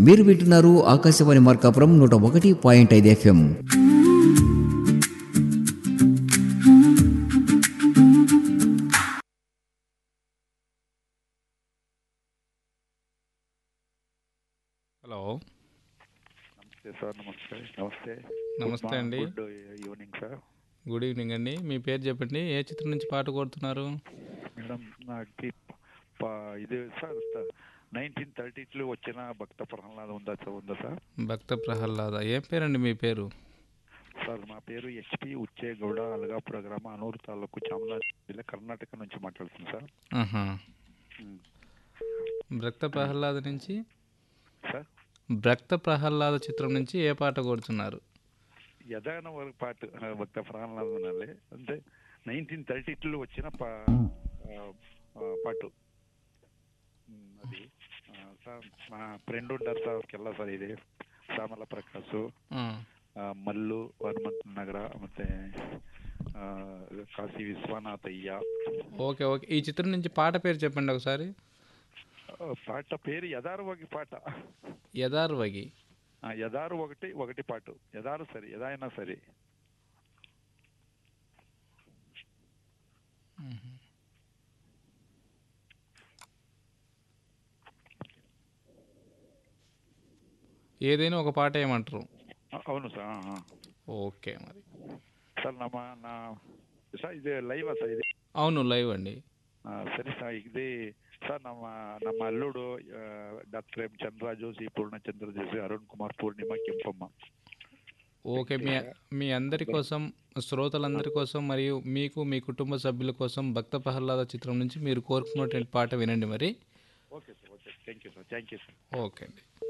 మీరు వింటున్నారు ఆకాశవాణి మార్కాపురం నూట ఒకటి పాయింట్ ఐదు ఎఫ్ఎం హలో నమస్తే సార్ నమస్తే నమస్తే నమస్తే అండి. Good evening sir good evening అండి మీ పేరు చెప్పండి ఏ చిత్రం నుంచి పాట కోరుతున్నారు మేడం నాకు ప- ఇది సార్ నైన్టీన్ థర్టీలో వచ్చిన భక్త ప్రహ్లాద ఉందా సార్ ఉందా సార్ భక్త ప్రహ్లాద ఏం పేరండి మీ పేరు సార్ మా పేరు హెచ్పి ఉచ్చేగౌడ అలగాపుర గ్రామ అనూరు తాలూకు చామరాజ జిల్లా కర్ణాటక నుంచి మాట్లాడుతుంది సార్ ఆహా. ఉమ్. భక్త ప్రహ్లాద నుంచి సార్ భక్త ప్రహ్లాద చిత్రం నుంచి ఏ పాట కోరుతున్నారు యదాన వరకు పాట ఆ, భక్త ప్రహ్లాద వినాలి అంటే నైన్టీన్ థర్టీలో వచ్చిన పా ఆ, ఆ, పాటు ఉమ్, అది ఆ, సార్ మా ఫ్రెండ్ ఉంటారు సార్ ಕೆಲ್ಲ ಸರ್ ಇದೆ ಶ್ಯಾಮಲ ಪ್ರಕಾಶ್ ఆ, ಮಲ್ಲು ಹನುಮಂತ ನಗರ ಮತ್ತೆ ಆ, ಕಾಶಿ ವಿಶ್ವನಾಥಯ್ಯ ఓకే ఓకే ఈ చిత్రం నుంచి పాట పేరు చెప్పండి ఒకసారి ఆ, పాట పేరు యదారుವಾಗಿ పాట యథార్వగి ఆ, యదారు ఒకటి ఒకటి పాటు యదారు సరి ఎదైనా సరే ఏదైనా ఒక పాట ఏమంటారు ఆ, అవును సార్ ఆ, ఆ. ఓకే మరి సార్ ನಮ್ಮ ನಾ సార్ ఇది లైవ్ సార్ ఇది అవును లైవ్ అండి ఆ, సరే సార్ ఇది సార్ ನಮ್ಮ ನಮ್ಮ ಅಲ್ಲೂಡು doctor M Chandraraju C Purnachandra Joshi Arun Kumar Purnima Kempamma okay మీ మీ అందరి కోసం శ్రోతలందరి కోసం మరియు మీకు మీ కుటుంబ సభ్యుల కోసం భక్త ప్రహ్లాద చిత్రం నుంచి మీరు కోరుకున్నటువంటి పాట వినండి మరి okay sir okay thank you sir thank you sir okay అండి